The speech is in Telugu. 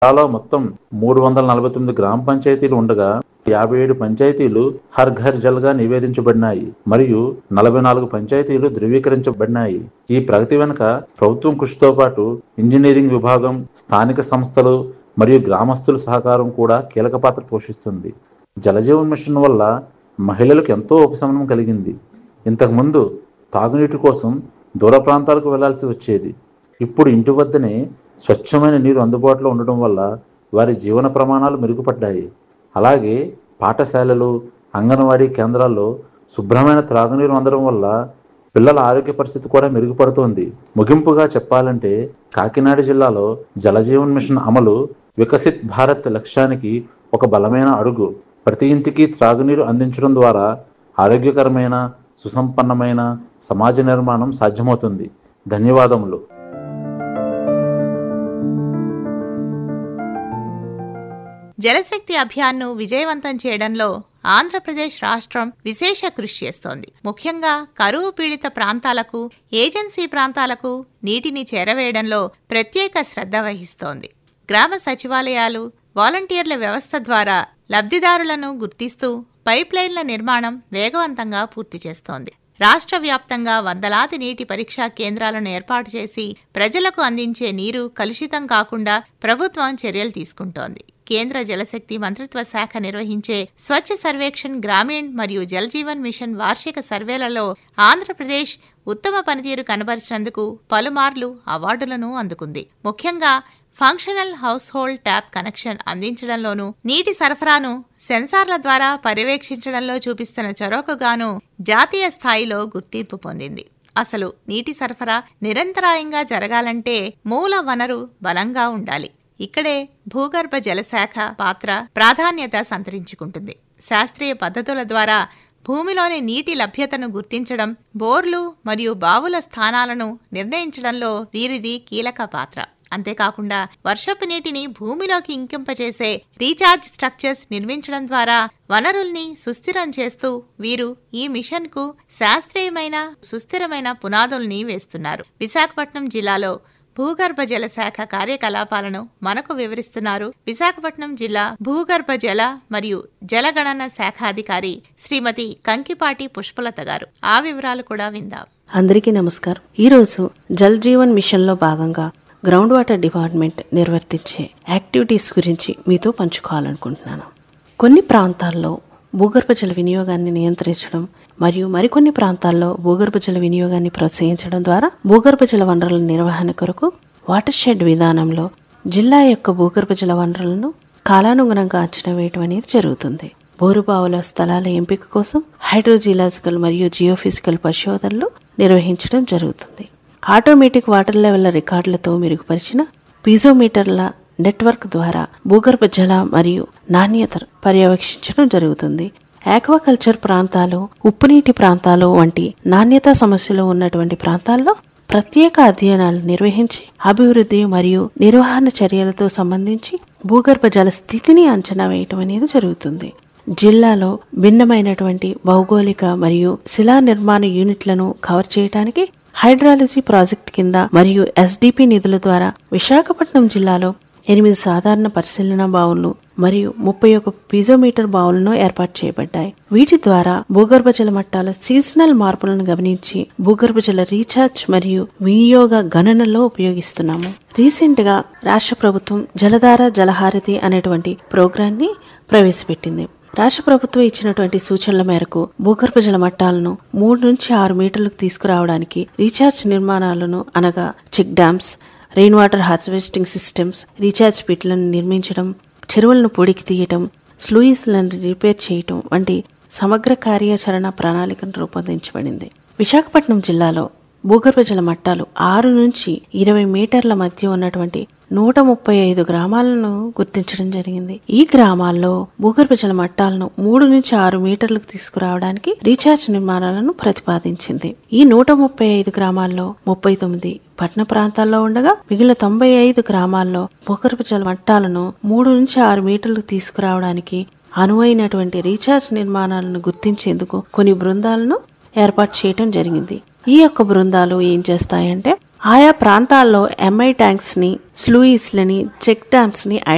జిల్లాలో మొత్తం మూడు వందల నలభై తొమ్మిది గ్రామ పంచాయతీలు ఉండగా యాభై ఏడు పంచాయతీలు హర్ ఘర్ జల్ గా నివేదించబడినాయి మరియు నలభై నాలుగు పంచాయతీలు ధృవీకరించబడినాయి ఈ ప్రగతి వెనుక ప్రభుత్వం కృషితో పాటు ఇంజనీరింగ్ విభాగం స్థానిక సంస్థలు మరియు గ్రామస్తుల సహకారం కూడా కీలక పాత్ర పోషిస్తుంది జలజీవన్ మిషన్ వల్ల మహిళలకు ఎంతో ఉపశమనం కలిగింది ఇంతకుముందు తాగునీటి కోసం దూర ప్రాంతాలకు వెళ్లాల్సి వచ్చేది ఇప్పుడు ఇంటి వద్దనే స్వచ్ఛమైన నీరు అందుబాటులో ఉండడం వల్ల వారి జీవన ప్రమాణాలు మెరుగుపడ్డాయి అలాగే పాఠశాలలు అంగన్వాడీ కేంద్రాల్లో శుభ్రమైన త్రాగునీరు అందడం వల్ల పిల్లల ఆరోగ్య పరిస్థితి కూడా మెరుగుపడుతోంది ముగింపుగా చెప్పాలంటే కాకినాడ జిల్లాలో జలజీవన్ మిషన్ అమలు వికసిత్ భారత్ లక్ష్యానికి ఒక బలమైన అడుగు ప్రతి ఇంటికి త్రాగునీరు అందించడం ద్వారా ఆరోగ్యకరమైన సుసంపన్నమైన సమాజ నిర్మాణం సాధ్యమవుతుంది ధన్యవాదములు జలశక్తి అభియాన్ను విజయవంతం చేయడంలో ఆంధ్రప్రదేశ్ రాష్ట్రం విశేష కృషి చేస్తోంది ముఖ్యంగా కరువు పీడిత ప్రాంతాలకు ఏజెన్సీ ప్రాంతాలకు నీటిని చేరవేయడంలో ప్రత్యేక శ్రద్ధ వహిస్తోంది గ్రామ సచివాలయాలు వాలంటీర్ల వ్యవస్థ ద్వారా లబ్ధిదారులను గుర్తిస్తూ పైప్లైన్ల నిర్మాణం వేగవంతంగా పూర్తి చేస్తోంది రాష్ట్ర వ్యాప్తంగా వందలాది నీటి పరీక్షా కేంద్రాలను ఏర్పాటు చేసి ప్రజలకు అందించే నీరు కలుషితం కాకుండా ప్రభుత్వం చర్యలు తీసుకుంటోంది కేంద్ర జలశక్తి మంత్రిత్వ శాఖ నిర్వహించే స్వచ్ఛ సర్వేక్షణ్ గ్రామీణ్ మరియు జల్ జీవన్ మిషన్ వార్షిక సర్వేలలో ఆంధ్రప్రదేశ్ ఉత్తమ పనితీరు కనబరిచినందుకు పలుమార్లు అవార్డులను అందుకుంది ముఖ్యంగా functional household tap connection అందించడంలోనూ నీటి సరఫరాను సెన్సార్ల ద్వారా పర్యవేక్షించడంలో చూపిస్తున్న చొరవకుగాను జాతీయ స్థాయిలో గుర్తింపు పొందింది అసలు నీటి సరఫరా నిరంతరాయంగా జరగాలంటే మూల వనరు బలంగా ఉండాలి ఇక్కడే భూగర్భ జలశాఖ పాత్ర ప్రాధాన్యత సంతరించుకుంటుంది శాస్త్రీయ పద్ధతుల ద్వారా భూమిలోని నీటి లభ్యతను గుర్తించడం బోర్లు మరియు బావుల స్థానాలను నిర్ణయించడంలో వీరిది కీలక పాత్ర అంతేకాకుండా వర్షపు నీటిని భూమిలోకి ఇంకింపచేసే రీఛార్జ్ స్ట్రక్చర్స్ నిర్మించడం ద్వారా వనరుల్ని సుస్థిరం చేస్తూ వీరు ఈ మిషన్కు శాస్త్రీయమైన సుస్థిరమైన పునాదుల్ని వేస్తున్నారు విశాఖపట్నం జిల్లాలో భూగర్భ జల శాఖ కార్యకలాపాలను మనకు వివరిస్తున్నారు విశాఖపట్నం జిల్లా భూగర్భ జల మరియు జలగణన శాఖాధికారి శ్రీమతి కంకిపాటి పుష్పలత గారు ఆ వివరాలు కూడా విందాం అందరికీ నమస్కారం ఈరోజు జల్ జీవన్ మిషన్లో భాగంగా గ్రౌండ్ వాటర్ డిపార్ట్మెంట్ నిర్వర్తించే యాక్టివిటీస్ గురించి మీతో పంచుకోవాలనుకుంటున్నాను కొన్ని ప్రాంతాల్లో భూగర్భ జల వినియోగాన్ని నియంత్రించడం మరియు మరికొన్ని ప్రాంతాల్లో భూగర్భ జల వినియోగాన్ని ప్రోత్సహించడం ద్వారా భూగర్భ జల వనరుల నిర్వహణ కొరకు వాటర్ షెడ్ విధానంలో జిల్లా యొక్క భూగర్భ జల వనరులను కాలానుగుణంగా అంచనా వేయడం అనేది జరుగుతుంది బోరుబావుల స్థలాల ఎంపిక కోసం హైడ్రోజియలాజికల్ మరియు జియోఫిజికల్ పరిశోధనలు నిర్వహించడం జరుగుతుంది ఆటోమేటిక్ వాటర్ లెవెల్ రికార్డులతో మెరుగుపరిచిన పీజోమీటర్ల నెట్వర్క్ ద్వారా భూగర్భ జల మరియు నాణ్యత పర్యవేక్షించడం జరుగుతుంది ఆక్వాకల్చర్ ప్రాంతాలు ఉప్పునీటి ప్రాంతాలు వంటి నాణ్యతా సమస్యలు ఉన్నటువంటి ప్రాంతాల్లో ప్రత్యేక అధ్యయనాలు నిర్వహించి అభివృద్ధి మరియు నిర్వహణ చర్యలతో సంబంధించి భూగర్భ జల స్థితిని అంచనా వేయటం అనేది జరుగుతుంది జిల్లాలో భిన్నమైనటువంటి భౌగోళిక మరియు శిలా నిర్మాణ యూనిట్లను కవర్ చేయడానికి హైడ్రాలజీ ప్రాజెక్ట్ కింద మరియు ఎస్డిపి నిధుల ద్వారా విశాఖపట్నం జిల్లాలో ఎనిమిది సాధారణ పరిశీలన బావులు మరియు ముప్పై ఒక పీజోమీటర్ బావులను ఏర్పాటు చేయబడ్డాయి వీటి ద్వారా భూగర్భ జల మట్టాల సీజనల్ మార్పులను గమనించి భూగర్భ జల రీఛార్జ్ మరియు వినియోగ గణనలో ఉపయోగిస్తున్నాము రీసెంట్ గా రాష్ట్ర ప్రభుత్వం జలధార జలహారతి అనేటువంటి ప్రోగ్రామ్ ని ప్రవేశపెట్టింది రాష్ట్ర ప్రభుత్వం ఇచ్చినటువంటి సూచనల మేరకు భూగర్భ జల మట్టాలను మూడు నుంచి ఆరు మీటర్లకు తీసుకురావడానికి రీఛార్జ్ నిర్మాణాలను అనగా check dams rain water harvesting systems recharge పిట్లను నిర్మించడం చెరువులను పొడికి తీయటం స్లూయిస్లను రిపేర్ చేయటం వంటి సమగ్ర కార్యాచరణ ప్రణాళికను రూపొందించబడింది విశాఖపట్నం జిల్లాలో భూగర్భ జల మట్టాలు ఆరు నుంచి ఇరవై మీటర్ల మధ్య ఉన్నటువంటి నూట ముప్పై ఐదు గ్రామాలను గుర్తించడం జరిగింది ఈ గ్రామాల్లో భూగర్భ జల మట్టాలను మూడు నుంచి ఆరు మీటర్లకు తీసుకురావడానికి రీఛార్జ్ నిర్మాణాలను ప్రతిపాదించింది ఈ నూట ముప్పై ఐదు గ్రామాల్లో ముప్పై తొమ్మిది పట్టణ ప్రాంతాల్లో ఉండగా మిగిలిన తొంభై ఐదు గ్రామాల్లో భూగర్భ జల మట్టాలను మూడు నుంచి ఆరు మీటర్లకు తీసుకురావడానికి అనువైనటువంటి రీఛార్జ్ నిర్మాణాలను గుర్తించేందుకు కొన్ని బృందాలను ఏర్పాటు చేయడం జరిగింది ఈ యొక్క బృందాలు ఏం చేస్తాయంటే ఆయా ప్రాంతాల్లో ఎంఐ ట్యాంక్స్ ని స్లూయిస్ లని చెక్ డ్యామ్స్ ని